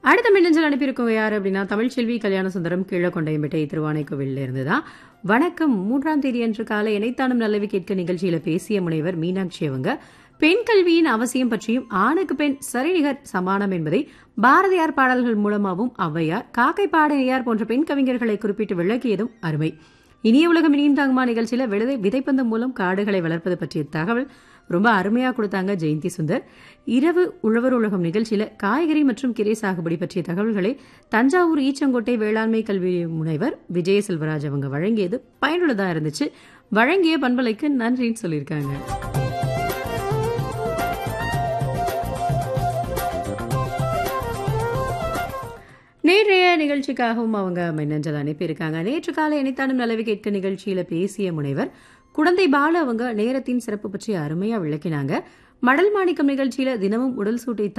அடுத்த மின்னஞ்சல் அனுப்பியிருக்கவங்க யார் அப்படின்னா தமிழ்ச்செல்வி கல்யாண சுந்தரம் கீழக்கொண்டையம்பேட்டை திருவானைக்கோவிலில் இருந்து தான் வணக்கம் மூன்றாம் தேதி அன்று காலை இணைத்தானும் நல்லவி கேட்க நிகழ்ச்சியில பேசிய முனைவர் மீனாட்சி அவங்க பெண் கல்வியின் அவசியம் பற்றியும் ஆணுக்கு பெண் சரிநிகர் சமானம் என்பதை பாரதியார் பாடல்கள் மூலமாகவும் ஔவையார் காக்கை பாடனையார் போன்ற பெண் கவிஞர்களை குறிப்பிட்டு விளக்கியதும் அருமை இனிய உலகம் இனியும் தாங்குமா நிகழ்ச்சியில விதை விதைப்பந்து மூலம் காடுகளை வளர்ப்பது பற்றிய தகவல் ரொம்ப அருமையா கொடுத்தாங்க ஜெயந்தி சுந்தர் இரவு உழவர் உலகம் நிகழ்ச்சியில காய்கறி மற்றும் கீரை சாகுபடி பற்றிய தகவல்களை தஞ்சாவூர் ஈச்சங்கோட்டை வேளாண்மை கல்வி முனைவர் விஜய செல்வராஜ் அவங்க வழங்கியது பயனுள்ளதா இருந்துச்சு வழங்கிய பண்பலைக்கு நன்றின்னு சொல்லியிருக்காங்க நேற்றைய நிகழ்ச்சிக்காகவும் அவங்க மின்னஞ்சல் அனுப்பியிருக்காங்க நேற்று காலை இணைத்தானும் நலவி கேட்க நிகழ்ச்சியில பேசிய முனைவர் குழந்தை பாலு அவங்க நேரத்தின் சிறப்பு பற்றி அருமையா விளக்கினாங்க மடல் மாணிக்கம் நிகழ்ச்சியில தினமும் உடல் சூட்டை